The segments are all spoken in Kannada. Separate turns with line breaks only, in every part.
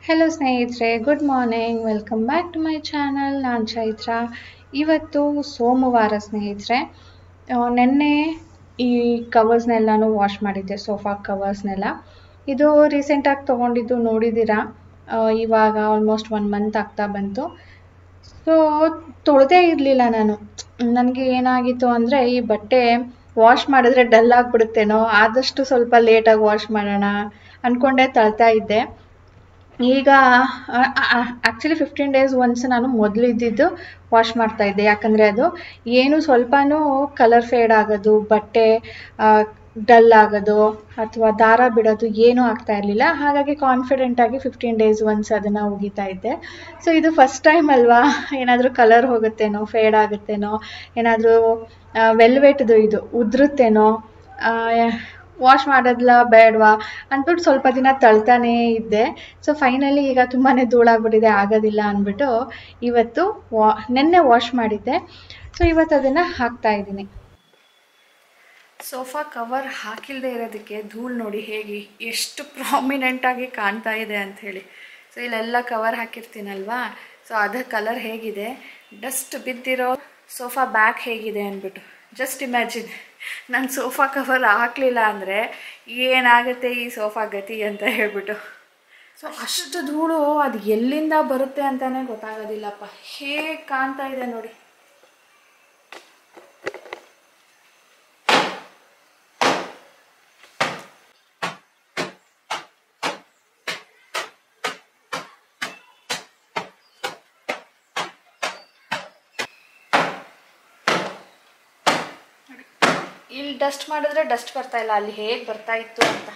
ಹೆಲೋ ಸ್ನೇಹಿತರೆ good morning welcome back to my channel ನಾನು ಚೈತ್ರ ಇವತ್ತು ಸೋಮವಾರ ಸ್ನೇಹಿತರೆ ಆ, ನೆನ್ನೆ ಈ ಕವರ್ಸ್ನೆಲ್ಲನೂ ವಾಶ್ ಮಾಡಿದ್ದೆ ಸೋಫಾ ಕವರ್ಸ್ನೆಲ್ಲ ಇದು ರೀಸೆಂಟಾಗಿ ತೊಗೊಂಡಿದ್ದು ನೋಡಿದ್ದೀರಾ ಆ, ಇವಾಗ ಆಲ್ಮೋಸ್ಟ್ ಒನ್ ಮಂತ್ ಆಗ್ತಾ ಬಂತು ಸೊ ತೊಳೆದೇ ಇರಲಿಲ್ಲ ನಾನು ನನಗೆ ಏನಾಗಿತ್ತು ಅಂದರೆ ಈ ಬಟ್ಟೆ ವಾಶ್ ಮಾಡಿದ್ರೆ ಡಲ್ ಆಗಿಬಿಡುತ್ತೇನೋ ಆದಷ್ಟು ಸ್ವಲ್ಪ ಲೇಟಾಗಿ ವಾಶ್ ಮಾಡೋಣ ಅಂದ್ಕೊಂಡೇ ತಳ್ತಾ ಇದ್ದೆ ಈಗ ಆ್ಯಕ್ಚುಲಿ ಫಿಫ್ಟೀನ್ ಡೇಸ್ ಒನ್ಸ್ ನಾನು ಮೊದಲು ಇದ್ದಿದ್ದು ವಾಶ್ ಮಾಡ್ತಾ ಇದ್ದೆ ಯಾಕಂದರೆ ಅದು ಏನು ಸ್ವಲ್ಪನೂ ಕಲರ್ ಫೇಡ್ ಆಗೋದು ಬಟ್ಟೆ ಡಲ್ ಆಗೋದು ಅಥವಾ ದಾರ ಬಿಡೋದು ಏನೂ ಆಗ್ತಾ ಇರಲಿಲ್ಲ ಹಾಗಾಗಿ ಕಾನ್ಫಿಡೆಂಟಾಗಿ ಫಿಫ್ಟೀನ್ ಡೇಸ್ ಒನ್ಸ್ ಅದನ್ನು ಒಗಿತಾ ಇದ್ದೆ ಸೊ ಇದು ಫಸ್ಟ್ ಟೈಮ್ ಅಲ್ವಾ ಏನಾದರೂ ಕಲರ್ ಹೋಗುತ್ತೇನೋ ಫೇಡ್ ಆಗುತ್ತೇನೋ ಏನಾದರೂ ವೆಲ್ವೆಟ್ದು ಇದು ಉದುರುತ್ತೇನೋ ವಾಶ್ ಮಾಡೋದ್ಲ ಬೇಡವಾ ಅಂದ್ಬಿಟ್ಟು ಸ್ವಲ್ಪ ದಿನ ತಳ್ತಾನೇ ಇದ್ದೆ ಸೊ ಫೈನಲಿ ಈಗ ತುಂಬಾ ಧೂಳಾಗ್ಬಿಟ್ಟಿದೆ ಆಗೋದಿಲ್ಲ ಅಂದ್ಬಿಟ್ಟು ಇವತ್ತು ವಾ ನೆನ್ನೆ ವಾಶ್ ಮಾಡಿದ್ದೆ ಸೊ ಇವತ್ತು ಅದನ್ನು ಹಾಕ್ತಾ ಇದ್ದೀನಿ
ಸೋಫಾ ಕವರ್ ಹಾಕಿಲ್ಲದೆ ಇರೋದಕ್ಕೆ ಧೂಳು ನೋಡಿ ಹೇಗೆ ಎಷ್ಟು ಪ್ರಾಮಿನೆಂಟಾಗಿ ಕಾಣ್ತಾ ಇದೆ ಅಂಥೇಳಿ ಸೊ ಇಲ್ಲೆಲ್ಲ ಕವರ್ ಹಾಕಿರ್ತೀನಲ್ವಾ ಸೊ ಅದ್ರ ಕಲರ್ ಹೇಗಿದೆ ಡಸ್ಟ್ ಬಿದ್ದಿರೋ ಸೋಫಾ ಬ್ಯಾಕ್ ಹೇಗಿದೆ ಅಂದ್ಬಿಟ್ಟು ಜಸ್ಟ್ ಇಮ್ಯಾಜಿನ್ ನಾನು ಸೋಫಾ ಕವರ್ ಹಾಕಲಿಲ್ಲ ಅಂದರೆ ಏನಾಗುತ್ತೆ ಈ ಸೋಫಾ ಗತಿ ಅಂತ ಹೇಳ್ಬಿಟ್ಟು ಸೊ ಅಷ್ಟು ಧೂಳು ಅದು ಎಲ್ಲಿಂದ ಬರುತ್ತೆ ಅಂತಲೇ ಗೊತ್ತಾಗೋದಿಲ್ಲಪ್ಪ ಹೇಗೆ ಕಾಣ್ತಾ ಇದೆ ನೋಡಿ ಇಲ್ಲಿ ಡಸ್ಟ್ ಮಾಡಿದ್ರೆ ಡಸ್ಟ್ ಬರ್ತಾ ಇಲ್ಲ ಅಲ್ಲಿ ಹೇಗೆ ಬರ್ತಾ ಇತ್ತು ಅಂತ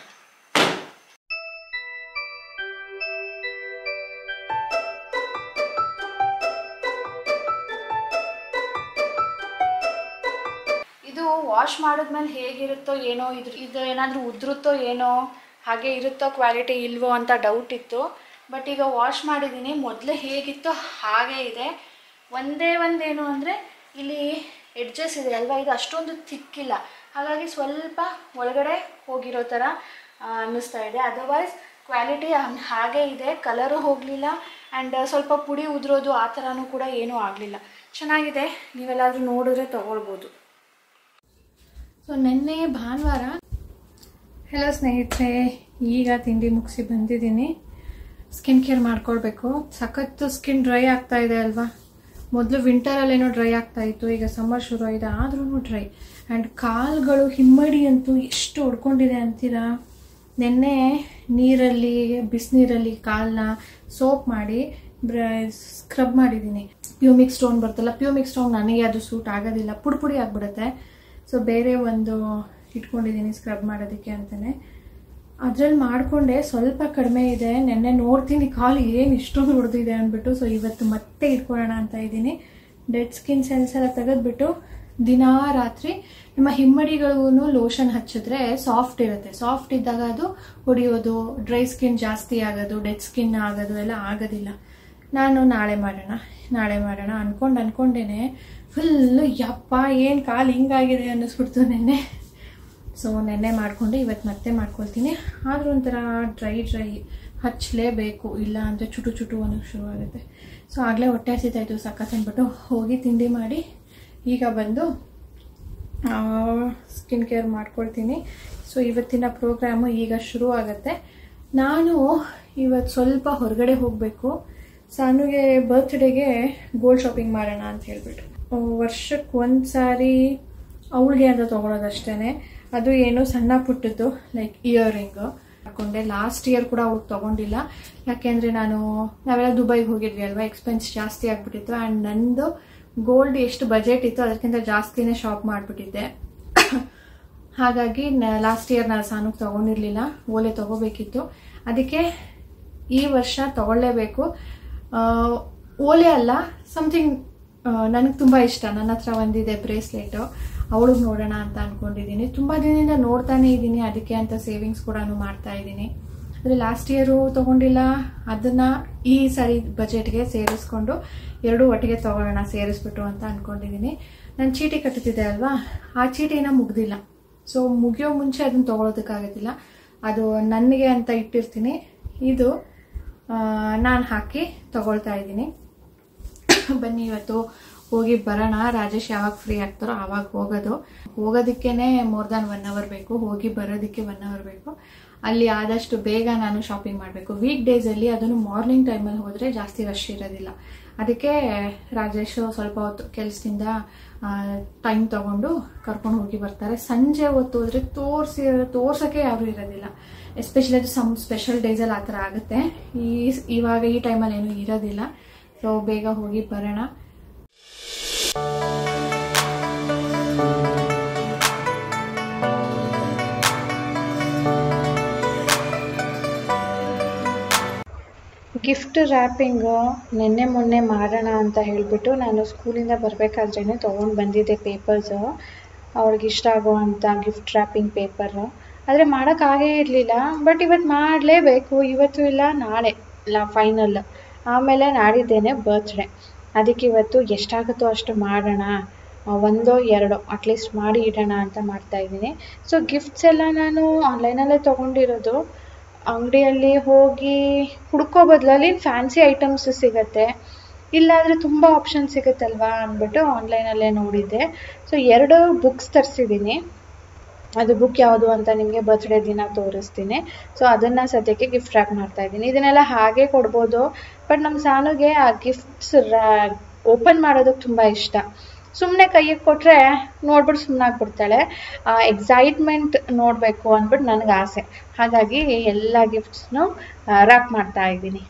ಇದು ವಾಶ್ ಮಾಡಿದ್ಮೇಲೆ ಹೇಗಿರುತ್ತೋ ಏನೋ ಇದ್ರ ಇದು ಏನಾದರೂ ಉದುರುತ್ತೋ ಏನೋ ಹಾಗೆ ಇರುತ್ತೋ ಕ್ವಾಲಿಟಿ ಇಲ್ವೋ ಅಂತ ಡೌಟ್ ಇತ್ತು ಬಟ್ ಈಗ ವಾಶ್ ಮಾಡಿದ್ದೀನಿ ಮೊದಲೇ ಹೇಗಿತ್ತೋ ಹಾಗೇ ಇದೆ ಒಂದೇ ಒಂದೇನು ಅಂದರೆ ಇಲ್ಲಿ ಎಡ್ಜಸ್ ಇದೆ ಅಲ್ವಾ ಇದು ಅಷ್ಟೊಂದು ತಿಕ್ಕಿಲ್ಲ ಹಾಗಾಗಿ ಸ್ವಲ್ಪ ಒಳಗಡೆ ಹೋಗಿರೋ ಥರ ಆ, ಅನ್ನಿಸ್ತಾ ಇದೆ ಅದರ್ವೈಸ್ ಕ್ವಾಲಿಟಿ ಹಾಗೇ ಇದೆ ಕಲರು ಹೋಗಲಿಲ್ಲ ಆ್ಯಂಡ್ ಸ್ವಲ್ಪ ಪುಡಿ ಉದುರೋದು ಆ ಥರನೂ ಕೂಡ ಏನೂ ಆಗಲಿಲ್ಲ ಚೆನ್ನಾಗಿದೆ ನೀವೆಲ್ಲಾದರೂ ನೋಡಿದ್ರೆ ತೊಗೊಳ್ಬೋದು
ಸೊ ನಿನ್ನೆ ಭಾನುವಾರ ಹೆಲೋ ಸ್ನೇಹಿತರೆ ಈಗ ತಿಂಡಿ ಮುಗಿಸಿ ಬಂದಿದ್ದೀನಿ ಸ್ಕಿನ್ ಕೇರ್ ಮಾಡ್ಕೊಳ್ಬೇಕು ಸಖತ್ತು ಸ್ಕಿನ್ ಡ್ರೈ ಆಗ್ತಾ ಇದೆ ಅಲ್ವಾ ಮೊದಲು ವಿಂಟರಲ್ಲೇನೋ ಡ್ರೈ ಆಗ್ತಾ ಇತ್ತು ಈಗ ಸಮ್ಮರ್ ಶುರು ಆಗಿದೆ ಆದ್ರೂ ಡ್ರೈ ಆ್ಯಂಡ್ ಕಾಲ್ಗಳು ಹಿಮ್ಮಡಿ ಅಂತೂ ಎಷ್ಟು ಹೊಡ್ಕೊಂಡಿದೆ ಅಂತೀರಾ ನಿನ್ನೆ ನೀರಲ್ಲಿ ಬಿಸಿನೀರಲ್ಲಿ ಕಾಲನ್ನ ಸೋಪ್ ಮಾಡಿ ಬ್ರ ಸ್ಕ್ರಬ್ ಮಾಡಿದ್ದೀನಿ ಪ್ಯೂಮಿಕ್ ಸ್ಟೋನ್ ಬರ್ತಲ್ಲ ಪ್ಯೂಮಿಕ್ ಸ್ಟೋನ್ ನನಗೆ ಅದು ಸೂಟ್ ಆಗೋದಿಲ್ಲ ಪುಡಿ ಪುಡಿ ಆಗಿಬಿಡುತ್ತೆ ಸೊ ಬೇರೆ ಒಂದು ಇಟ್ಕೊಂಡಿದ್ದೀನಿ ಸ್ಕ್ರಬ್ ಮಾಡೋದಕ್ಕೆ ಅಂತಲೇ ಅದ್ರಲ್ಲಿ ಮಾಡಿಕೊಂಡೆ ಸ್ವಲ್ಪ ಕಡಿಮೆ ಇದೆ ನೆನ್ನೆ ನೋಡ್ತೀನಿ ಕಾಲು ಏನು ಇಷ್ಟೊಂದು ಹೊಡೆದಿದೆ ಅಂದ್ಬಿಟ್ಟು ಸೊ ಇವತ್ತು ಮತ್ತೆ ಇಟ್ಕೊಳ್ಳೋಣ ಅಂತ ಇದ್ದೀನಿ ಡೆಡ್ ಸ್ಕಿನ್ ಸೆಲ್ಸ್ ಎಲ್ಲ ತೆಗೆದ್ಬಿಟ್ಟು ದಿನಾ ರಾತ್ರಿ ನಿಮ್ಮ ಹಿಮ್ಮಡಿಗಳಿಗೂ ಲೋಷನ್ ಹಚ್ಚಿದ್ರೆ ಸಾಫ್ಟ್ ಇರುತ್ತೆ ಸಾಫ್ಟ್ ಇದ್ದಾಗ ಅದು ಹೊಡಿಯೋದು ಡ್ರೈ ಸ್ಕಿನ್ ಜಾಸ್ತಿ ಆಗೋದು ಡೆಡ್ ಸ್ಕಿನ್ ಆಗೋದು ಎಲ್ಲ ಆಗೋದಿಲ್ಲ ನಾನು ನಾಳೆ ಮಾಡೋಣ ನಾಳೆ ಮಾಡೋಣ ಅನ್ಕೊಂಡು ಅನ್ಕೊಂಡೇನೆ ಫುಲ್ಲು ಯಪ್ಪ ಏನು ಕಾಲು ಹಿಂಗಾಗಿದೆ ಅನ್ನಿಸ್ಬಿಡ್ತು ನೆನ್ನೆ ಸೊ ನೆನ್ನೆ ಮಾಡಿಕೊಂಡು ಇವತ್ತು ಮತ್ತೆ ಮಾಡ್ಕೊಳ್ತೀನಿ ಆದರೂ ಒಂಥರ ಡ್ರೈ ಡ್ರೈ ಹಚ್ಚಲೇಬೇಕು ಇಲ್ಲ ಅಂದರೆ ಚುಟು ಚುಟು ಅನ್ನೋಕ್ಕೆ ಶುರುವಾಗುತ್ತೆ ಸೊ ಆಗಲೇ ಹೊಟ್ಟೆ ಹಸಿತಾಯಿತು ಸಖತ್ ಅಂದ್ಬಿಟ್ಟು ಹೋಗಿ ತಿಂಡಿ ಮಾಡಿ ಈಗ ಬಂದು ಸ್ಕಿನ್ ಕೇರ್ ಮಾಡ್ಕೊಳ್ತೀನಿ ಸೊ ಇವತ್ತಿನ ಪ್ರೋಗ್ರಾಮು ಈಗ ಶುರು ಆಗುತ್ತೆ ನಾನು ಇವತ್ತು ಸ್ವಲ್ಪ ಹೊರಗಡೆ ಹೋಗಬೇಕು ಸಾನುಗೆ ಬರ್ತ್ಡೇಗೆ ಗೋಲ್ಡ್ ಶಾಪಿಂಗ್ ಮಾಡೋಣ ಅಂತ ಹೇಳ್ಬಿಟ್ಟು ವರ್ಷಕ್ಕೆ ಒಂದು ಸಾರಿ ಅವಳಿಗೆ ಅಂತ ತೊಗೊಳೋದಷ್ಟೇ ಅದು ಏನೋ ಸಣ್ಣ ಪುಟ್ಟದ್ದು ಲೈಕ್ ಇಯರಿಂಗು ಹಾಕೊಂಡೆ ಲಾಸ್ಟ್ ಇಯರ್ ಕೂಡ ಅವ್ಳಿಗೆ ತೊಗೊಂಡಿಲ್ಲ ಯಾಕೆಂದರೆ ನಾನು ನಾವೆಲ್ಲ ದುಬೈಗೆ ಹೋಗಿದ್ವಿ ಅಲ್ವಾ ಎಕ್ಸ್ಪೆನ್ಸ್ ಜಾಸ್ತಿ ಆಗಿಬಿಟ್ಟಿತ್ತು ಆ್ಯಂಡ್ ನಂದು ಗೋಲ್ಡ್ ಎಷ್ಟು ಬಜೆಟ್ ಇತ್ತು ಅದಕ್ಕಿಂತ ಜಾಸ್ತಿನೇ ಶಾಪ್ ಮಾಡಿಬಿಟ್ಟಿದ್ದೆ ಹಾಗಾಗಿ ಲಾಸ್ಟ್ ಇಯರ್ ನಾನು ಸಾನುಗೆ ತೊಗೊಂಡಿರಲಿಲ್ಲ ಓಲೆ ತೊಗೋಬೇಕಿತ್ತು ಅದಕ್ಕೆ ಈ ವರ್ಷ ತಗೊಳ್ಳೇಬೇಕು ಆ, ಓಲೆ ಅಲ್ಲ ಸಮಥಿಂಗ್ ನನಗೆ ತುಂಬ ಇಷ್ಟ ನನ್ನ ಹತ್ರ ಒಂದಿದೆ ಬ್ರೇಸ್ಲೆಟು ಅವಳಿಗೆ ನೋಡೋಣ ಅಂತ ಅಂದ್ಕೊಂಡಿದ್ದೀನಿ ತುಂಬ ದಿನದಿಂದ ನೋಡ್ತಾನೆ ಇದ್ದೀನಿ ಅದಕ್ಕೆ ಅಂತ ಸೇವಿಂಗ್ಸ್ ಕೂಡ ಮಾಡ್ತಾ ಇದ್ದೀನಿ ಆದರೆ ಲಾಸ್ಟ್ ಇಯರು ತೊಗೊಂಡಿಲ್ಲ ಅದನ್ನು ಈ ಸಾರಿ ಬಜೆಟ್ಗೆ ಸೇರಿಸ್ಕೊಂಡು ಎರಡೂ ಒಟ್ಟಿಗೆ ತೊಗೊಳ್ಳೋಣ ಸೇರಿಸ್ಬಿಟ್ಟು ಅಂತ ಅಂದ್ಕೊಂಡಿದ್ದೀನಿ ನಾನು ಚೀಟಿ ಕಟ್ಟುತ್ತಿದ್ದೆ ಅಲ್ವಾ ಆ ಚೀಟಿನ ಮುಗ್ದಿಲ್ಲ ಸೊ ಮುಗಿಯೋ ಮುಂಚೆ ಅದನ್ನು ತೊಗೊಳೋದಕ್ಕಾಗೋದಿಲ್ಲ ಅದು ನನಗೆ ಅಂತ ಇಟ್ಟಿರ್ತೀನಿ ಇದು ನಾನು ಹಾಕಿ ತಗೊಳ್ತಾ ಇದ್ದೀನಿ ಬನ್ನಿ ಇವತ್ತು ಹೋಗಿ ಬರೋಣ ರಾಜೇಶ್ ಯಾವಾಗ ಫ್ರೀ ಆಗ್ತಾರೋ ಆವಾಗ ಹೋಗೋದು ಹೋಗೋದಕ್ಕೇನೆ ಮೋರ್ ದ್ಯಾನ್ ಒನ್ ಅವರ್ ಬೇಕು ಹೋಗಿ ಬರೋದಕ್ಕೆ ಒನ್ ಅವರ್ ಬೇಕು ಅಲ್ಲಿ ಆದಷ್ಟು ಬೇಗ ನಾನು ಶಾಪಿಂಗ್ ಮಾಡಬೇಕು ವೀಕ್ ಡೇಸಲ್ಲಿ ಅದನ್ನು ಮಾರ್ನಿಂಗ್ ಟೈಮಲ್ಲಿ ಹೋದರೆ ಜಾಸ್ತಿ ರಶ್ ಇರೋದಿಲ್ಲ ಅದಕ್ಕೆ ರಾಜೇಶ್ ಸ್ವಲ್ಪ ಹೊತ್ತು ಕೆಲಸದಿಂದ ಟೈಮ್ ತಗೊಂಡು ಕರ್ಕೊಂಡು ಹೋಗಿ ಬರ್ತಾರೆ ಸಂಜೆ ಹೊತ್ತು ಹೋದ್ರೆ ತೋರಿಸಿ ತೋರ್ಸೋಕ್ಕೆ ಯಾರು ಇರೋದಿಲ್ಲ ಎಸ್ಪೆಷಲಿ ಅದು ಸಮ್ ಸ್ಪೆಷಲ್ ಡೇಸಲ್ಲಿ ಆ ಥರ ಆಗುತ್ತೆ ಈ ಇವಾಗ ಈ ಟೈಮಲ್ಲಿ ಏನೂ ಇರೋದಿಲ್ಲ ಸೊ ಬೇಗ ಹೋಗಿ ಬರೋಣ ಗಿಫ್ಟ್ ರ್ಯಾಪಿಂಗು ನಿನ್ನೆ ಮೊನ್ನೆ ಮಾಡೋಣ ಅಂತ ಹೇಳಿಬಿಟ್ಟು ನಾನು ಸ್ಕೂಲಿಂದ ಬರಬೇಕಾದ್ರೇ ತೊಗೊಂಡು ಬಂದಿದ್ದೆ ಪೇಪರ್ಸು ಅವ್ಳಿಗೆ ಇಷ್ಟ ಆಗುವಂಥ ಗಿಫ್ಟ್ ರ್ಯಾಪಿಂಗ್ ಪೇಪರು ಆದರೆ ಮಾಡೋಕ್ಕಾಗೇ ಇರಲಿಲ್ಲ ಬಟ್ ಇವತ್ತು ಮಾಡಲೇಬೇಕು ಇವತ್ತು ಇಲ್ಲ ನಾಳೆ ಇಲ್ಲ ಫೈನಲ್ ಆಮೇಲೆ ನಾಡಿದ್ದೇನೆ ಬರ್ತ್ಡೇ ಅದಕ್ಕೆ ಇವತ್ತು ಎಷ್ಟಾಗುತ್ತೋ ಅಷ್ಟು ಮಾಡೋಣ ಒಂದೋ ಎರಡೋ ಅಟ್ಲೀಸ್ಟ್ ಮಾಡಿ ಇಡೋಣ ಅಂತ ಮಾಡ್ತಾಯಿದ್ದೀನಿ ಸೊ ಗಿಫ್ಟ್ಸ್ ಎಲ್ಲ ನಾನು ಆನ್ಲೈನಲ್ಲೇ ತೊಗೊಂಡಿರೋದು ಅಂಗಡಿಯಲ್ಲಿ ಹೋಗಿ ಹುಡ್ಕೋ ಬದಲಲ್ಲಿ ಫ್ಯಾನ್ಸಿ ಐಟಮ್ಸ್ ಸಿಗುತ್ತೆ ಇಲ್ಲಾದರೆ ತುಂಬ ಆಪ್ಷನ್ ಸಿಗುತ್ತಲ್ವಾ ಅಂದ್ಬಿಟ್ಟು ಆನ್ಲೈನಲ್ಲೇ ನೋಡಿದ್ದೆ ಸೊ ಎರಡು ಬುಕ್ಸ್ ತರಿಸಿದ್ದೀನಿ ಅದು ಬುಕ್ ಯಾವುದು ಅಂತ ನಿಮಗೆ ಬರ್ತ್ಡೇ ದಿನ ತೋರಿಸ್ತೀನಿ ಸೊ ಅದನ್ನು ಸದ್ಯಕ್ಕೆ ಗಿಫ್ಟ್ ರ್ಯಾಪ್ ಮಾಡ್ತಾ ಇದ್ದೀನಿ ಇದನ್ನೆಲ್ಲ ಹಾಗೆ ಕೊಡ್ಬೋದು ಬಟ್ ನಮ್ಮ ಸಾನುಗೆ ಆ ಗಿಫ್ಟ್ಸ್ ಓಪನ್ ಮಾಡೋದಕ್ಕೆ ತುಂಬ ಇಷ್ಟ ಸುಮ್ಮನೆ ಕೈಗೆ ಕೊಟ್ಟರೆ ನೋಡ್ಬಿಟ್ಟು ಸುಮ್ಮನೆ ಆಗ್ಬಿಡ್ತಾಳೆ ಆ ಎಕ್ಸೈಟ್ಮೆಂಟ್ ನೋಡಬೇಕು ಅಂದ್ಬಿಟ್ಟು ನನಗೆ ಆಸೆ ಹಾಗಾಗಿ ಎಲ್ಲ ಗಿಫ್ಟ್ಸ್ನು ರ್ಯಾಪ್ ಮಾಡ್ತಾ ಇದ್ದೀನಿ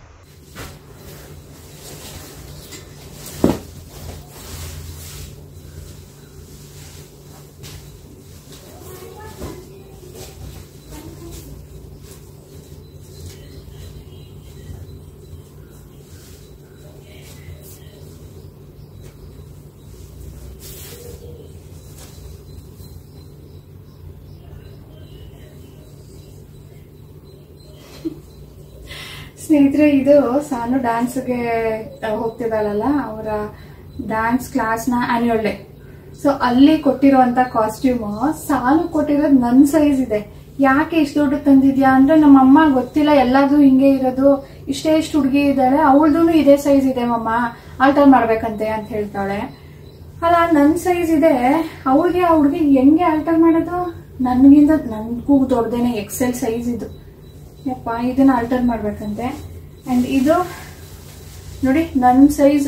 ಸ್ನೇಹಿತರೆ ಇದು ಸಾನು ಡ್ಯಾನ್ಸ್ಗೆ ಹೋಗ್ತಿದ್ದಾಳಲ್ಲ ಅವರ ಡ್ಯಾನ್ಸ್ ಕ್ಲಾಸ್ನ ಆನ್ಯುವಲ್ ಡೇ ಸೊ ಅಲ್ಲಿ ಕೊಟ್ಟಿರುವಂತ ಕಾಸ್ಟ್ಯೂಮು ಸಾನು ಕೊಟ್ಟಿರೋದು ನನ್ನ ಸೈಜ್ ಇದೆ ಯಾಕೆ ಇಷ್ಟು ದುಡ್ಡು ತಂದಿದ್ಯಾ ಅಂದ್ರೆ ನಮ್ಮ ಅಮ್ಮ ಗೊತ್ತಿಲ್ಲ ಎಲ್ಲಾದ್ರೂ ಹಿಂಗೆ ಇರೋದು ಇಷ್ಟೇ ಇಷ್ಟು ಹುಡುಗಿ ಇದ್ದಾಳೆ ಅವಳದು ಇದೇ ಸೈಜ್ ಇದೆ ಮಮ್ಮ ಆಲ್ಟರ್ ಮಾಡ್ಬೇಕಂತೆ ಅಂತ ಹೇಳ್ತಾಳೆ ಅಲ್ಲ ನನ್ನ ಸೈಜ್ ಇದೆ ಅವಳಿಗೆ ಆ ಹುಡುಗಿ ಹೆಂಗೆ ಆಲ್ಟರ್ ಮಾಡೋದು ನನಗಿಂತ ನನ್ಗೂ ದೊಡ್ಡದೇನೆ ಎಕ್ಸೆಲ್ ಸೈಜ್ ಇದು ಯಪ್ಪ ಇದನ್ನ ಆಲ್ಟರ್ ಮಾಡ್ಬೇಕಂತೆ ಅಂಡ್ ಇದು ನೋಡಿ ನನ್ನ ಸೈಜ್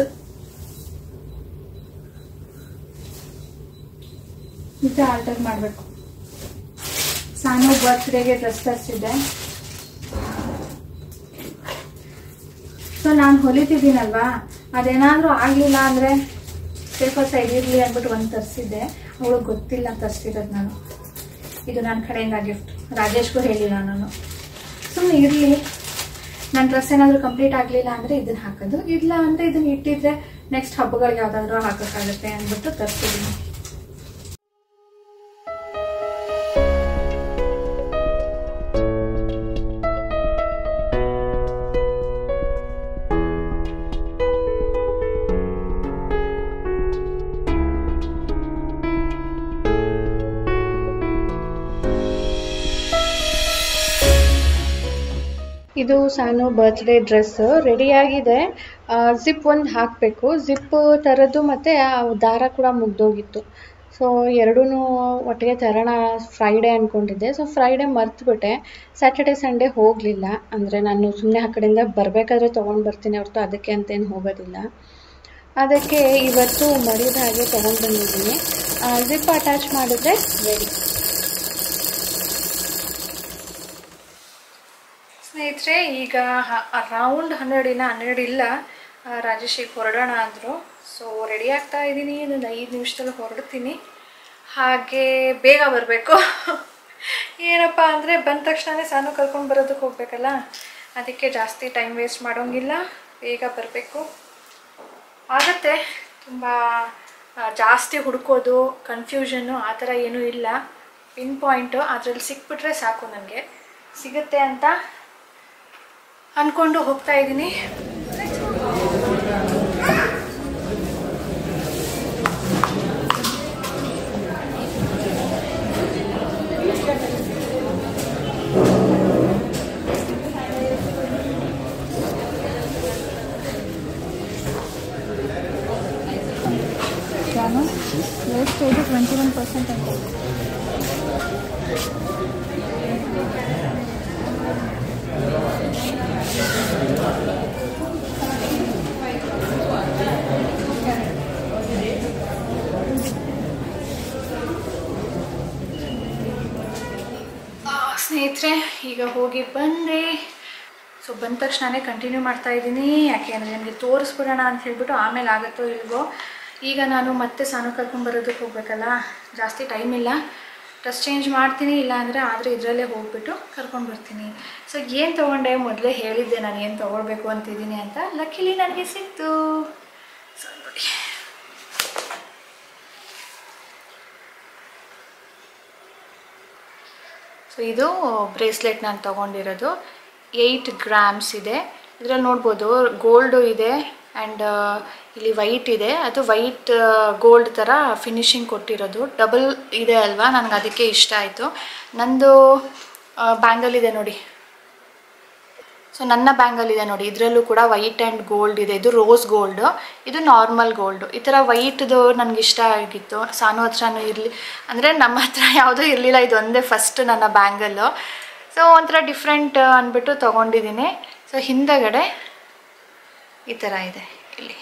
ಇದು ಆಲ್ಟರ್ ಮಾಡಬೇಕು ಸಾನು ಬರ್ತ್ಡೇಗೆ ಡ್ರೆಸ್ ತರಿಸಿದ್ದೆ ಸೊ ನಾನು ಹೊಲಿತಿದ್ದೀನಲ್ವಾ ಅದೇನಾದ್ರೂ ಆಗ್ಲಿಲ್ಲ ಅಂದ್ರೆ ಸ್ವಲ್ಪ ಸೈಡ್ ಇರ್ಲಿ ಅಂದ್ಬಿಟ್ಟು ಒಂದು ತರಿಸಿದ್ದೆ ಅವಳಿಗೆ ಗೊತ್ತಿಲ್ಲ ತರಿಸಿರೋದು ನಾನು ಇದು ನನ್ನ ಕಡೆಯಿಂದ ಗಿಫ್ಟ್ ರಾಜೇಶ್ಗೂ ಹೇಳಿಲ್ಲ ನಾನು ಸುಮ್ಮನೆ ಇರಲಿ ನನ್ನ ಡ್ರೆಸ್ ಏನಾದರೂ ಕಂಪ್ಲೀಟ್ ಆಗಲಿಲ್ಲ ಅಂದರೆ ಇದನ್ನ ಹಾಕೋದು ಇಲ್ಲ ಅಂದರೆ ಇದನ್ನ ಇಟ್ಟಿದ್ರೆ ನೆಕ್ಸ್ಟ್ ಹಬ್ಬಗಳಿಗೆ ಯಾವುದಾದ್ರೂ ಹಾಕೋಕ್ಕಾಗುತ್ತೆ ಅಂದ್ಬಿಟ್ಟು ತರಿಸಿದ್ದೀನಿ ಇದು ಸಾನು ಬರ್ತ್ಡೇ ಡ್ರೆಸ್ ರೆಡಿಯಾಗಿದೆ ಜಿಪ್ ಒಂದು ಹಾಕಬೇಕು ಜಿಪ್ ತರೋದು ಮತ್ತು ಆ ದಾರ ಕೂಡ ಮುಗ್ದೋಗಿತ್ತು ಸೊ ಎರಡೂ ಒಟ್ಟಿಗೆ ತರೋಣ ಫ್ರೈಡೇ ಅಂದ್ಕೊಂಡಿದ್ದೆ ಸೊ ಫ್ರೈಡೇ ಮರ್ತುಬಿಟ್ಟೆ ಸ್ಯಾಟರ್ಡೆ ಸಂಡೇ ಹೋಗಲಿಲ್ಲ ಅಂದರೆ ನಾನು ಸುಮ್ಮನೆ ಆ ಕಡೆಯಿಂದ ಬರಬೇಕಾದ್ರೆ ತೊಗೊಂಡು ಬರ್ತೀನಿ ಹೊರತು ಅದಕ್ಕೆ ಅಂತೇನು ಹೋಗೋದಿಲ್ಲ ಅದಕ್ಕೆ ಇವತ್ತು ಮಡಿದ ಹಾಗೆ ತೊಗೊಂಡು ಬಂದಿದ್ದೀನಿ ಜಿಪ್ ಅಟ್ಯಾಚ್ ಮಾಡಿದ್ರೆ ರೆಡಿ ಸ್ನೇಹಿತರೆ ಈಗ ಅರೌಂಡ್ ಹನ್ನೆರಡಿನ ಹನ್ನೆರಡು ಇಲ್ಲ ರಾಜೇಶಿಗೆ ಹೊರಡೋಣ ಅಂದರು ಸೊ ರೆಡಿ ಆಗ್ತಾ ಇದ್ದೀನಿ ಇನ್ನೊಂದು ಐದು ನಿಮಿಷದಲ್ಲಿ ಹೊರಡ್ತೀನಿ ಹಾಗೆ ಬೇಗ ಬರಬೇಕು ಏನಪ್ಪ ಅಂದರೆ ಬಂದ ತಕ್ಷಣವೇ ಸಾನು ಕರ್ಕೊಂಡು ಬರೋದಕ್ಕೆ ಹೋಗಬೇಕಲ್ಲ ಅದಕ್ಕೆ ಜಾಸ್ತಿ ಟೈಮ್ ವೇಸ್ಟ್ ಮಾಡೋಂಗಿಲ್ಲ ಬೇಗ ಬರಬೇಕು ಆಗತ್ತೆ ತುಂಬ ಜಾಸ್ತಿ ಹುಡುಕೋದು ಕನ್ಫ್ಯೂಷನ್ನು ಆ ಥರ ಏನೂ ಇಲ್ಲ ಪಿನ್ ಪಾಯಿಂಟು ಅದರಲ್ಲಿ ಸಿಕ್ಬಿಟ್ರೆ ಸಾಕು ನನಗೆ ಸಿಗುತ್ತೆ ಅಂತ ಅಂದ್ಕೊಂಡು ಹೋಗ್ತಾ ಇದ್ದೀನಿ
ಸ್ನೇಹಿತರೆ ಈಗ ಹೋಗಿ ಬಂದೆ ಸೊ ಬಂದ ತಕ್ಷಣವೇ ಕಂಟಿನ್ಯೂ ಮಾಡ್ತಾ ಇದ್ದೀನಿ ಯಾಕೆ ಅಂದರೆ ನನಗೆ ತೋರಿಸ್ಬಿಡೋಣ ಅಂತ ಹೇಳ್ಬಿಟ್ಟು ಆಮೇಲೆ ಆಗುತ್ತೋ ಇಲ್ವೋ ಈಗ ನಾನು ಮತ್ತೆ ಸಾನು ಕರ್ಕೊಂಬರೋದಕ್ಕೆ ಹೋಗ್ಬೇಕಲ್ಲ ಜಾಸ್ತಿ ಟೈಮ್ ಇಲ್ಲ ಡ್ರೆಸ್ ಚೇಂಜ್ ಮಾಡ್ತೀನಿ ಇಲ್ಲ ಅಂದರೆ ಆದರೆ ಇದರಲ್ಲೇ ಹೋಗ್ಬಿಟ್ಟು ಕರ್ಕೊಂಡು ಬರ್ತೀನಿ ಸೊ ಏನು ತೊಗೊಂಡೆ ಮೊದಲೇ ಹೇಳಿದ್ದೆ ನಾನು ಏನು ತೊಗೊಳ್ಬೇಕು ಅಂತಿದ್ದೀನಿ ಅಂತ ಲಕ್ಕಿಲಿ ನನಗೆ ಸಿಕ್ತು ಸೊ ನೋಡಿ ಸೊ ಇದು ಬ್ರೇಸ್ಲೆಟ್ ನಾನು ತೊಗೊಂಡಿರೋದು ಏಯ್ಟ್ ಗ್ರಾಮ್ಸ್ ಇದೆ ಇದರಲ್ಲಿ ನೋಡ್ಬೋದು ಗೋಲ್ಡು ಇದೆ ಆ್ಯಂಡ್ ಇಲ್ಲಿ ವೈಟ್ ಇದೆ ಅದು ವೈಟ್ ಗೋಲ್ಡ್ ಥರ ಫಿನಿಶಿಂಗ್ ಕೊಟ್ಟಿರೋದು ಡಬಲ್ ಇದೆ ಅಲ್ವಾ ನನಗೆ ಅದಕ್ಕೆ ಇಷ್ಟ ಆಯಿತು ನಂದು ಬ್ಯಾಂಗಲ್ ಇದೆ ನೋಡಿ ಸೊ ನನ್ನ ಬ್ಯಾಂಗಲ್ ಇದೆ ನೋಡಿ ಇದರಲ್ಲೂ ಕೂಡ ವೈಟ್ ಆ್ಯಂಡ್ ಗೋಲ್ಡ್ ಇದೆ ಇದು ರೋಸ್ ಗೋಲ್ಡು ಇದು ನಾರ್ಮಲ್ ಗೋಲ್ಡು ಈ ಥರ ವೈಟ್ದು ನನಗೆ ಇಷ್ಟ ಆಗಿತ್ತು ಸಾನು ಹತ್ರನೂ ಇರಲಿ ಅಂದರೆ ನಮ್ಮ ಹತ್ರ ಯಾವುದೂ ಇರಲಿಲ್ಲ ಇದು ಒಂದೇ ಫಸ್ಟ್ ನನ್ನ ಬ್ಯಾಂಗಲ್ಲು ಸೊ ಒಂಥರ ಡಿಫ್ರೆಂಟ್ ಅಂದ್ಬಿಟ್ಟು ತೊಗೊಂಡಿದ್ದೀನಿ ಸೊ ಹಿಂದಗಡೆ ಈ ಥರ ಇದೆ ಇಲ್ಲಿ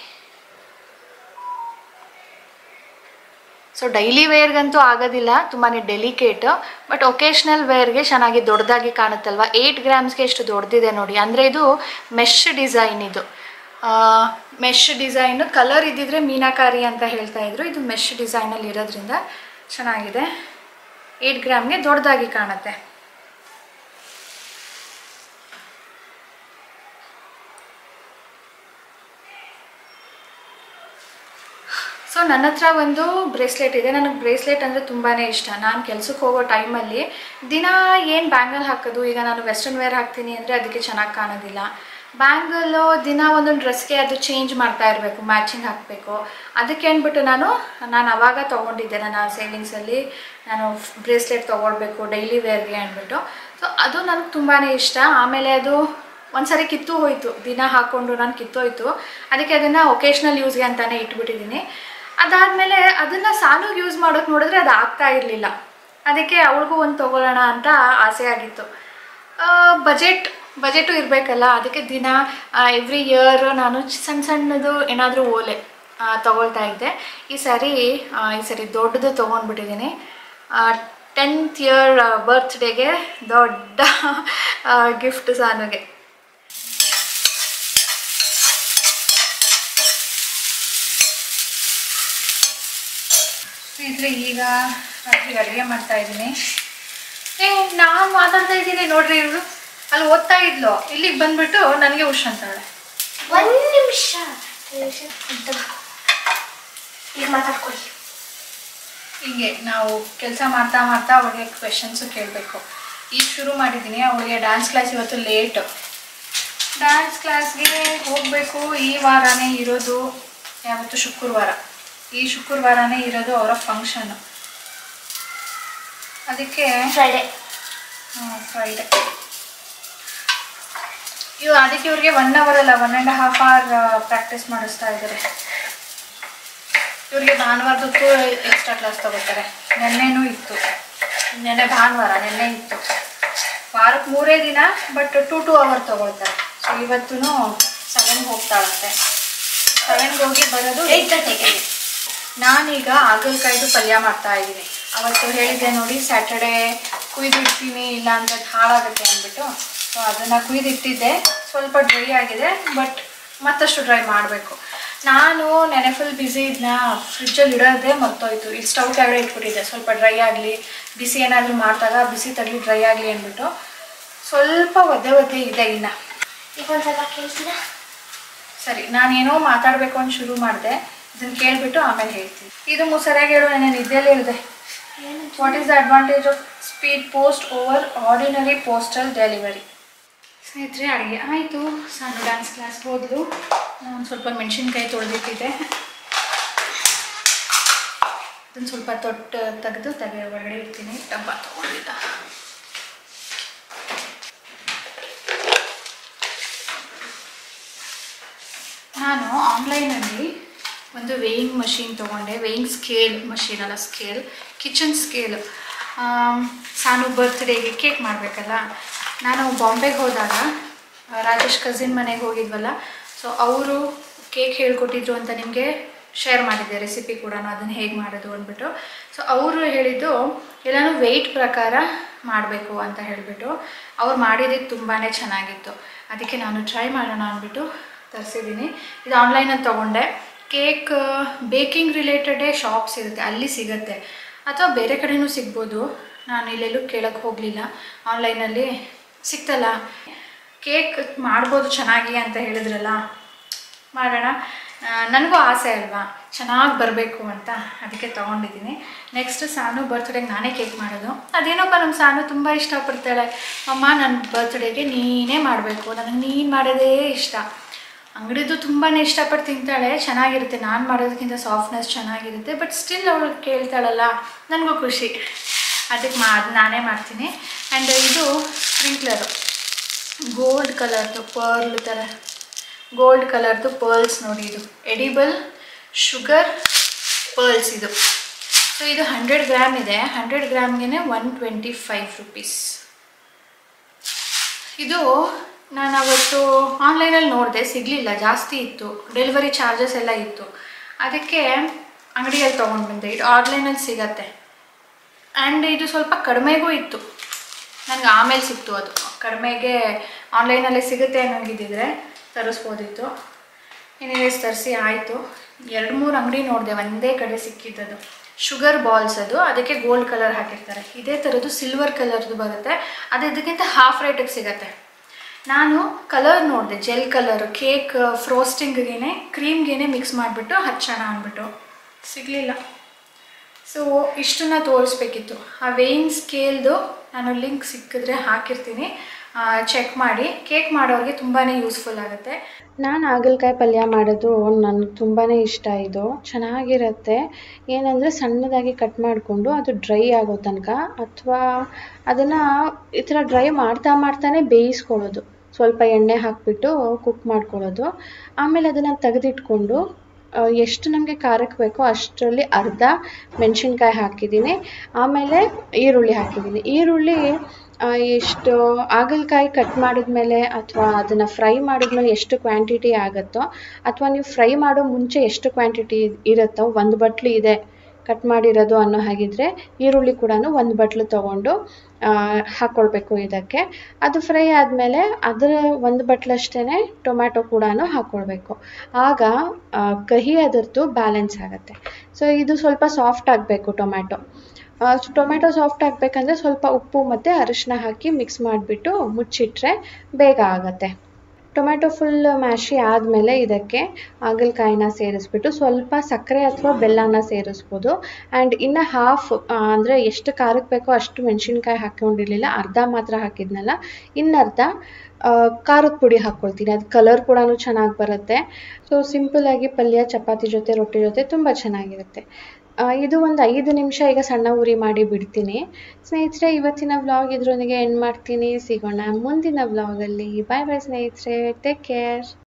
ಸೊ ಡೈಲಿ ವೇರ್ಗಂತೂ ಆಗೋದಿಲ್ಲ ತುಂಬಾ ಡೆಲಿಕೇಟ್ ಬಟ್ ಒಕೇಶ್ನಲ್ ವೇರ್ಗೆ ಚೆನ್ನಾಗಿ ದೊಡ್ಡದಾಗಿ ಕಾಣುತ್ತಲ್ವ ಏಯ್ಟ್ ಗ್ರಾಮ್ಸ್ಗೆ ಎಷ್ಟು ದೊಡ್ಡದಿದೆ ನೋಡಿ ಅಂದರೆ ಇದು ಮೆಶ್ ಡಿಸೈನ್ ಇದು ಮೆಶ್ ಡಿಸೈನು ಕಲರ್ ಇದ್ದಿದ್ರೆ ಮೀನಾಕಾರಿ ಅಂತ ಹೇಳ್ತಾ ಇದ್ರು ಇದು ಮೆಶ್ ಡಿಸೈನಲ್ಲಿ ಇರೋದ್ರಿಂದ ಚೆನ್ನಾಗಿದೆ ಏಯ್ಟ್ ಗ್ರಾಮ್ಗೆ ದೊಡ್ಡದಾಗಿ ಕಾಣುತ್ತೆ ಸೊ ನನ್ನ ಹತ್ರ ಒಂದು ಬ್ರೇಸ್ಲೆಟ್ ಇದೆ ನನಗೆ ಬ್ರೇಸ್ಲೆಟ್ ಅಂದರೆ ತುಂಬಾ ಇಷ್ಟ ನಾನು ಕೆಲ್ಸಕ್ಕೆ ಹೋಗೋ ಟೈಮಲ್ಲಿ ದಿನ ಏನು ಬ್ಯಾಂಗಲ್ ಹಾಕೋದು ಈಗ ನಾನು ವೆಸ್ಟರ್ನ್ ವೇರ್ ಹಾಕ್ತೀನಿ ಅಂದರೆ ಅದಕ್ಕೆ ಚೆನ್ನಾಗಿ ಕಾಣೋದಿಲ್ಲ ಬ್ಯಾಂಗಲ್ಲು ದಿನ ಒಂದೊಂದು ಡ್ರೆಸ್ಗೆ ಅದು ಚೇಂಜ್ ಮಾಡ್ತಾ ಇರಬೇಕು ಮ್ಯಾಚಿಂಗ್ ಹಾಕಬೇಕು ಅದಕ್ಕೆ ಅಂದ್ಬಿಟ್ಟು ನಾನು ನಾನು ಅವಾಗ ತೊಗೊಂಡಿದ್ದೆ ನನ್ನ ಸೇವಿಂಗ್ಸಲ್ಲಿ ನಾನು ಬ್ರೇಸ್ಲೆಟ್ ತೊಗೊಳ್ಬೇಕು ಡೈಲಿ ವೇರ್ಗೆ ಅಂದ್ಬಿಟ್ಟು ಸೊ ಅದು ನನಗೆ ತುಂಬಾ ಇಷ್ಟ ಆಮೇಲೆ ಅದು ಒಂದ್ಸರಿ ಕಿತ್ತು ಹೋಯಿತು ದಿನ ಹಾಕ್ಕೊಂಡು ನಾನು ಕಿತ್ತೋಯ್ತು ಅದಕ್ಕೆ ಅದನ್ನು ಒಕೇಶ್ನಲ್ ಯೂಸ್ಗೆ ಅಂತಲೇ ಇಟ್ಬಿಟ್ಟಿದ್ದೀನಿ ಅದಾದಮೇಲೆ ಅದನ್ನು ಸಾಲುಗೆ ಯೂಸ್ ಮಾಡೋಕೆ ನೋಡಿದ್ರೆ ಅದು ಆಗ್ತಾ ಇರಲಿಲ್ಲ ಅದಕ್ಕೆ ಅವಳಿಗೂ ಒಂದು ತೊಗೊಳ್ಳೋಣ ಅಂತ ಆಸೆ ಆಗಿತ್ತು ಬಜೆಟ್ ಬಜೆಟು ಇರಬೇಕಲ್ಲ ಅದಕ್ಕೆ ದಿನ ಎವ್ರಿ ಇಯರ್ ನಾನು ಸಣ್ಣ ಸಣ್ಣದು ಏನಾದರೂ ಓಲೆ ಆ, ತಗೊಳ್ತಾ ಇದ್ದೆ ಈ ಸಾರಿ ಆ, ಈ ಸರಿ ದೊಡ್ಡದು ತೊಗೊಂಡ್ಬಿಟ್ಟಿದ್ದೀನಿ ಟೆಂತ್ ಇಯರ್ ಬರ್ತ್ಡೇಗೆ ದೊಡ್ಡ ಗಿಫ್ಟ್ ಸಾನುಗೆ ಸ್ನೇಹಿತರೆ ಈಗ ರಾತ್ರಿಗೆ ಅಡುಗೆ ಮಾಡ್ತಾ ಇದ್ದೀನಿ ಏ ನಾನು ಮಾತಾಡ್ತಾ ಇದ್ದೀನಿ ನೋಡ್ರಿ ಇವರು ಅಲ್ಲಿ ಓದ್ತಾ ಇದ್ಲು ಇಲ್ಲಿಗೆ ಬಂದ್ಬಿಟ್ಟು ನನಗೆ ಉಷ್ ಅಂತಾಳೆ
ಒಂದು ನಿಮಿಷ ಈಗ ಮಾತಾಡ್ಕೊಳ್ಳಿ
ಹೀಗೆ ನಾವು ಕೆಲಸ ಮಾಡ್ತಾ ಮಾಡ್ತಾ ಅವಳಿಗೆ ಕ್ವೆಶನ್ಸು ಕೇಳಬೇಕು ಈಗ ಶುರು ಮಾಡಿದ್ದೀನಿ ಅವಳಿಗೆ ಡ್ಯಾನ್ಸ್ ಕ್ಲಾಸ್ ಇವತ್ತು ಲೇಟು ಡ್ಯಾನ್ಸ್ ಕ್ಲಾಸ್ಗೆ ಹೋಗಬೇಕು ಈ ವಾರನೇ ಇರೋದು ಯಾವತ್ತು ಶುಕ್ರವಾರ ಈ ಶುಕ್ರವಾರನೇ ಇರೋದು ಅವರ ಫಂಕ್ಷನ್ನು ಅದಕ್ಕೆ
ಫ್ರೈಡೆ
ಫ್ರೈಡೆ ಇವು ಅದಕ್ಕೆ ಇವ್ರಿಗೆ ಒನ್ ಅವರ್ ಅಲ್ಲ one and half hour practice ಮಾಡಿಸ್ತಾ ಇದ್ದಾರೆ ಇವ್ರಿಗೆ ಭಾನುವಾರದಕ್ಕೂ ಎಕ್ಸ್ಟ್ರಾ ಕ್ಲಾಸ್ ತಗೋತಾರೆ ನೆನ್ನೆನೂ ಇತ್ತು ನೆನ್ನೆ ಭಾನುವಾರ ನೆನ್ನೆ ಇತ್ತು ವಾರಕ್ಕೆ ಮೂರೇ ದಿನ ಬಟ್ ಟೂ ಟೂ ಅವರ್ ತಗೊಳ್ತಾರೆ ಸೊ ಇವತ್ತೂ ಸೆವೆನ್ಗೆ ಹೋಗ್ತಾಳಂತೆ ಸೆವೆನ್ಗೆ ಹೋಗಿ ಬರೋದು
ಏಯ್ಟ್ ತರ್ಟಿಗೆ
ನಾನೀಗ ಹಾಗಲಕಾಯ್ದು ಪಲ್ಯ ಮಾಡ್ತಾ ಇದ್ದೀನಿ ಅವತ್ತು ಹೇಳಿದ್ದೆ ನೋಡಿ ಸ್ಯಾಟರ್ಡೇ ಕುಯ್ದಿಡ್ತೀನಿ ಇಲ್ಲ ಅಂದ್ರೆ ಅದು ಹಾಳಾಗುತ್ತೆ ಅಂದ್ಬಿಟ್ಟು ಸೊ ಅದನ್ನು ಕುಯ್ದಿಟ್ಟಿದ್ದೆ ಸ್ವಲ್ಪ ಡ್ರೈ ಆಗಿದೆ ಬಟ್ ಮತ್ತಷ್ಟು ಡ್ರೈ ಮಾಡಬೇಕು ನಾನು ನೆನೆ ಫುಲ್ ಬಿಸಿ ಇದನ್ನ ಫ್ರಿಜ್ಜಲ್ಲಿ ಇಡೋದೇ ಮರ್ತೋಯ್ತು ಇಲ್ಲಿ ಸ್ಟವ್ ಕೆಳಗಡೆ ಇಟ್ಬಿಟ್ಟಿದ್ದೆ ಸ್ವಲ್ಪ ಡ್ರೈ ಆಗಲಿ ಬಿಸಿ ಏನಾದರೂ ಮಾಡಿದಾಗ ಬಿಸಿ ತಗಲಿ ಡ್ರೈ ಆಗಲಿ ಅಂದ್ಬಿಟ್ಟು ಸ್ವಲ್ಪ ಒದ್ದೆ ಒದ್ದೆ ಇದೆ ಇನ್ನು
ಈಗ ಒಂದ್ಸಲ ಕೇಳ್ತೀರಾ
ಸರಿ ನಾನೇನೋ ಮಾತಾಡಬೇಕು ಅಂತ ಶುರು ಮಾಡಿದೆ ಇದನ್ನು ಕೇಳಿಬಿಟ್ಟು ಆಮೇಲೆ ಹೇಳ್ತೀನಿ ಇದು ಮುಸರಿಯಾಗಿ ಹೇಳು ನಾನು ನಿದ್ದೆಯಲ್ಲಿ ಹೇಳಿದೆ
ಏನಂತ
what is the advantage of speed post over ordinary postal delivery ಸ್ನೇಹಿತರೆ ಅಡುಗೆ ಆಯಿತು ಸಣ್ಣ ಡ್ಯಾನ್ಸ್ ಕ್ಲಾಸ್ ಹೋದ್ಲು ನಾನು ಸ್ವಲ್ಪ ಮೆಣಸಿನ್ಕಾಯಿ ತೊಳೆದಿಟ್ಟಿದ್ದೆ ಅದನ್ನು ಸ್ವಲ್ಪ ತೊಟ್ಟು ತೆಗೆದು ತೆಗೆ ಒಳಗಡೆ ಇಡ್ತೀನಿ ಡಬ್ಬ ತೊಗೊಂಡಿಲ್ಲ ನಾನು ಆನ್ಲೈನಲ್ಲಿ ಒಂದು ವೇಯಿಂಗ್ ಮಷೀನ್ ತೊಗೊಂಡೆ ವೇಯಿಂಗ್ ಸ್ಕೇಲ್ ಮಷೀನ್ ಅಲ್ಲ ಸ್ಕೇಲ್ ಕಿಚನ್ ಸ್ಕೇಲ್ ಸಾನು ಬರ್ತ್ಡೇಗೆ ಕೇಕ್ ಮಾಡಬೇಕಲ್ಲ ನಾನು ಬಾಂಬೆಗೆ ಹೋದಾಗ ಆ, ರಾಜೇಶ್ ಕಸಿನ್ ಮನೆಗೆ ಹೋಗಿದ್ವಲ್ಲ ಸೊ ಅವರು ಕೇಕ್ ಹೇಳ್ಕೊಟ್ಟಿದ್ರು ಅಂತ ನಿಮಗೆ ಶೇರ್ ಮಾಡಿದ್ದೆ ರೆಸಿಪಿ ಕೂಡ ಅದನ್ನು ಹೇಗೆ ಮಾಡೋದು ಅಂದ್ಬಿಟ್ಟು ಸೊ ಅವರು ಹೇಳಿದ್ದು ಎಲ್ಲನೂ ವೆಯ್ಟ್ ಪ್ರಕಾರ ಮಾಡಬೇಕು ಅಂತ ಹೇಳಿಬಿಟ್ಟು ಅವ್ರು ಮಾಡಿದ್ದು ತುಂಬಾ ಚೆನ್ನಾಗಿತ್ತು ಅದಕ್ಕೆ ನಾನು ಟ್ರೈ ಮಾಡೋಣ ಅಂದ್ಬಿಟ್ಟು ತರಿಸಿದ್ದೀನಿ ಇದು ಆನ್ಲೈನಲ್ಲಿ ತೊಗೊಂಡೆ ಕೇಕ್ ಬೇಕಿಂಗ್ ರಿಲೇಟೆಡೇ ಶಾಪ್ಸ್ ಇರುತ್ತೆ ಅಲ್ಲಿ ಸಿಗುತ್ತೆ ಅಥವಾ ಬೇರೆ ಕಡೆನೂ ಸಿಗ್ಬೋದು ನಾನು ಇಲ್ಲೆಲ್ಲೂ ಕೇಳಕ್ಕೆ ಹೋಗಲಿಲ್ಲ ಆನ್ಲೈನಲ್ಲಿ ಸಿಕ್ತಲ್ಲ ಕೇಕ್ ಮಾಡ್ಬೋದು ಚೆನ್ನಾಗಿ ಅಂತ ಹೇಳಿದ್ರಲ್ಲ ಮಾಡೋಣ ಆ, ನನಗೂ ಆಸೆ ಅಲ್ವಾ ಚೆನ್ನಾಗಿ ಬರಬೇಕು ಅಂತ ಅದಕ್ಕೆ ತೊಗೊಂಡಿದ್ದೀನಿ ನೆಕ್ಸ್ಟ್ ಸಾನು ಬರ್ತ್ಡೇಗೆ ನಾನೇ ಕೇಕ್ ಮಾಡೋದು ಅದೇನಪ್ಪ ನಮ್ಮ ಸಾನು ತುಂಬ ಇಷ್ಟಪಡ್ತಾಳೆ ಅಮ್ಮ ನನ್ನ ಬರ್ತ್ಡೇಗೆ ನೀನೇ ಮಾಡಬೇಕು ನನಗೆ ನೀನು ಮಾಡೋದೇ ಇಷ್ಟ ಅಂಗಡಿದು ತುಂಬಾ ಇಷ್ಟಪಟ್ಟು ತಿಂತಾಳೆ ಚೆನ್ನಾಗಿರುತ್ತೆ ನಾನು ಮಾಡೋದಕ್ಕಿಂತ ಸಾಫ್ಟ್ನೆಸ್ ಚೆನ್ನಾಗಿರುತ್ತೆ ಬಟ್ ಸ್ಟಿಲ್ ಅವಳು ಕೇಳ್ತಾಳಲ್ಲ ನನಗೂ ಖುಷಿ ಅದಕ್ಕೆ ಮಾ ಅದು ನಾನೇ ಮಾಡ್ತೀನಿ ಆ್ಯಂಡ್ ಇದು ಸ್ಪ್ರಿಂಕ್ಲರು ಗೋಲ್ಡ್ ಕಲರ್ದು ಪರ್ಲ್ ಥರ ಗೋಲ್ಡ್ ಕಲರ್ದು ಪರ್ಲ್ಸ್ ನೋಡಿ ಇದು ಎಡಿಬಲ್ ಶುಗರ್ ಪರ್ಲ್ಸ್ ಇದು ಸೊ ಇದು ಹಂಡ್ರೆಡ್ ಗ್ರಾಮ್ ಇದೆ ಹಂಡ್ರೆಡ್ ಗ್ರಾಮ್ಗೆ ಒನ್ ಟ್ವೆಂಟಿ ಫೈವ್ ರುಪೀಸ್ ಇದು ನಾನು ಅವತ್ತು ಆನ್ಲೈನಲ್ಲಿ ನೋಡಿದೆ ಸಿಗಲಿಲ್ಲ ಜಾಸ್ತಿ ಇತ್ತು ಡೆಲಿವರಿ ಚಾರ್ಜಸ್ ಎಲ್ಲ ಇತ್ತು ಅದಕ್ಕೆ ಅಂಗಡಿಯಲ್ಲಿ ತೊಗೊಂಡು ಬಂದೆ ಇದು ಆನ್ಲೈನಲ್ಲಿ ಸಿಗತ್ತೆ ಆ್ಯಂಡ್ ಇದು ಸ್ವಲ್ಪ ಕಡಿಮೆಗೂ ಇತ್ತು ನನಗೆ ಆಮೇಲೆ ಸಿಕ್ತು ಅದು ಕಡಿಮೆಗೆ ಆನ್ಲೈನಲ್ಲೇ ಸಿಗುತ್ತೆ ಅನ್ನೋಂಗಿದ್ದಿದ್ರೆ ತರಿಸ್ಬೋದಿತ್ತು ಎನಿವೇಸ್ ತರಿಸಿ ಆಯಿತು ಎರಡು ಮೂರು ಅಂಗಡಿ ನೋಡಿದೆ ಒಂದೇ ಕಡೆ ಸಿಕ್ಕಿದ್ದದು ಶುಗರ್ ಬಾಲ್ಸ್ ಅದು ಅದಕ್ಕೆ ಗೋಲ್ಡ್ ಕಲರ್ ಹಾಕಿರ್ತಾರೆ ಇದೇ ಥರದ್ದು ಸಿಲ್ವರ್ ಕಲರ್ದು ಬರುತ್ತೆ ಅದು ಇದಕ್ಕಿಂತ ಹಾಫ್ ರೇಟಿಗೆ ಸಿಗತ್ತೆ ನಾನು ಕಲರ್ ನೋಡಿದೆ ಜೆಲ್ ಕಲರು ಕೇಕ್ ಫ್ರೋಸ್ಟಿಂಗ್ಗೆ ಕ್ರೀಮ್ಗೆ ಮಿಕ್ಸ್ ಮಾಡಿಬಿಟ್ಟು ಹಚ್ಚೋಣ ಅಂದ್ಬಿಟ್ಟು ಸಿಗಲಿಲ್ಲ ಸೊ ಇಷ್ಟನ್ನ ತೋರಿಸ್ಬೇಕಿತ್ತು ಆ ವೇಯಿಂಗ್ ಸ್ಕೇಲ್ದು ನಾನು ಲಿಂಕ್ ಸಿಕ್ಕಿದ್ರೆ ಹಾಕಿರ್ತೀನಿ ಚೆಕ್ ಮಾಡಿ ಕೇಕ್ ಮಾಡೋರಿಗೆ ತುಂಬಾ ಯೂಸ್ಫುಲ್ ಆಗುತ್ತೆ
ನಾನು ಹಾಗಲಕಾಯಿ ಪಲ್ಯ ಮಾಡೋದು ನನಗೆ ತುಂಬಾ ಇಷ್ಟ ಇದು ಚೆನ್ನಾಗಿರುತ್ತೆ ಏನಂದರೆ ಸಣ್ಣದಾಗಿ ಕಟ್ ಮಾಡಿಕೊಂಡು ಅದು ಡ್ರೈ ಆಗೋ ತನಕ ಅಥವಾ ಅದನ್ನು ಈ ಥರ ಡ್ರೈ ಮಾಡ್ತಾ ಮಾಡ್ತಾನೆ ಬೇಯಿಸ್ಕೊಳ್ಳೋದು ಸ್ವಲ್ಪ ಎಣ್ಣೆ ಹಾಕಿಬಿಟ್ಟು ಕುಕ್ ಮಾಡ್ಕೊಳ್ಳೋದು ಆಮೇಲೆ ಅದನ್ನು ತೆಗೆದಿಟ್ಕೊಂಡು ಆ, ಎಷ್ಟು ನಮಗೆ ಖಾರಕ್ಕೆ ಬೇಕೋ ಅಷ್ಟರಲ್ಲಿ ಅರ್ಧ ಮೆಣಸಿನ್ಕಾಯಿ ಹಾಕಿದ್ದೀನಿ ಆಮೇಲೆ ಈರುಳ್ಳಿ ಹಾಕಿದ್ದೀನಿ ಈರುಳ್ಳಿ ಆ, ಎಷ್ಟು ಹಾಗಲಕಾಯಿ ಕಟ್ ಮಾಡಿದ್ಮೇಲೆ ಅಥವಾ ಅದನ್ನು ಫ್ರೈ ಮಾಡಿದ್ಮೇಲೆ ಎಷ್ಟು ಕ್ವಾಂಟಿಟಿ ಆಗುತ್ತೋ ಅಥವಾ ನೀವು ಫ್ರೈ ಮಾಡೋ ಮುಂಚೆ ಎಷ್ಟು ಕ್ವಾಂಟಿಟಿ ಇರುತ್ತೋ ಒಂದು ಬಟ್ಲು ಇದೆ ಕಟ್ ಮಾಡಿರೋದು ಅನ್ನೋ ಹಾಗಿದ್ರೆ ಈರುಳ್ಳಿ ಕೂಡ ಒಂದು ಬಟ್ಲು ತೊಗೊಂಡು ಆ, ಹಾಕ್ಕೊಳ್ಬೇಕು ಇದಕ್ಕೆ ಅದು ಫ್ರೈ ಆದಮೇಲೆ ಅದರ ಒಂದು ಬಟ್ಲಷ್ಟೇ ಟೊಮ್ಯಾಟೊ ಕೂಡ ಹಾಕ್ಕೊಳ್ಬೇಕು ಆಗ ಆ, ಕಹಿ ಅದರದ್ದು ಬ್ಯಾಲೆನ್ಸ್ ಆಗುತ್ತೆ ಸೊ ಇದು ಸ್ವಲ್ಪ ಸಾಫ್ಟ್ ಆಗಬೇಕು ಟೊಮ್ಯಾಟೊ ಟೊಮ್ಯಾಟೊ ಸಾಫ್ಟ್ ಆಗಬೇಕಂದ್ರೆ ಸ್ವಲ್ಪ ಉಪ್ಪು ಮತ್ತು ಅರಿಶಿನ ಹಾಕಿ ಮಿಕ್ಸ್ ಮಾಡಿಬಿಟ್ಟು ಮುಚ್ಚಿಟ್ರೆ ಬೇಗ ಆಗುತ್ತೆ ಟೊಮ್ಯಾಟೊ ಫುಲ್ ಮ್ಯಾಶಿ ಆದಮೇಲೆ ಇದಕ್ಕೆ ಹಾಗಲಕಾಯಿನ ಸೇರಿಸ್ಬಿಟ್ಟು ಸ್ವಲ್ಪ ಸಕ್ಕರೆ ಅಥವಾ ಬೆಲ್ಲನ ಸೇರಿಸ್ಬೋದು ಆ್ಯಂಡ್ ಇನ್ನು ಹಾಫ್ ಅಂದರೆ ಎಷ್ಟು ಖಾರಕ್ಕೆ ಬೇಕೋ ಅಷ್ಟು ಮೆಣಸಿನ್ಕಾಯಿ ಹಾಕ್ಕೊಂಡಿರಲಿಲ್ಲ ಅರ್ಧ ಮಾತ್ರ ಹಾಕಿದ್ನಲ್ಲ ಇನ್ನರ್ಧ ಆ, ಖಾರದ ಪುಡಿ ಹಾಕ್ಕೊಳ್ತೀನಿ ಅದು ಕಲರ್ ಕೂಡ ಚೆನ್ನಾಗಿ ಬರುತ್ತೆ ಸೊ ಸಿಂಪಲ್ಲಾಗಿ ಪಲ್ಯ ಚಪಾತಿ ಜೊತೆ ರೊಟ್ಟಿ ಜೊತೆ ತುಂಬ ಚೆನ್ನಾಗಿರುತ್ತೆ ಆ, ಇದು ಒಂದು ಐದು ನಿಮಿಷ ಈಗ ಸಣ್ಣ ಉರಿ ಮಾಡಿ ಬಿಡ್ತೀನಿ ಸ್ನೇಹಿತರೆ ಇವತ್ತಿನ ವ್ಲಾಗ್ ಇದ್ರೊಂದಿಗೆ ಎಂಡ್ ಮಾಡ್ತೀನಿ ಸಿಗೋಣ ಮುಂದಿನ ವ್ಲಾಗಲ್ಲಿ ಬಾಯ್ ಬಾಯ್ ಸ್ನೇಹಿತರೆ ಟೇಕ್ ಕೇರ್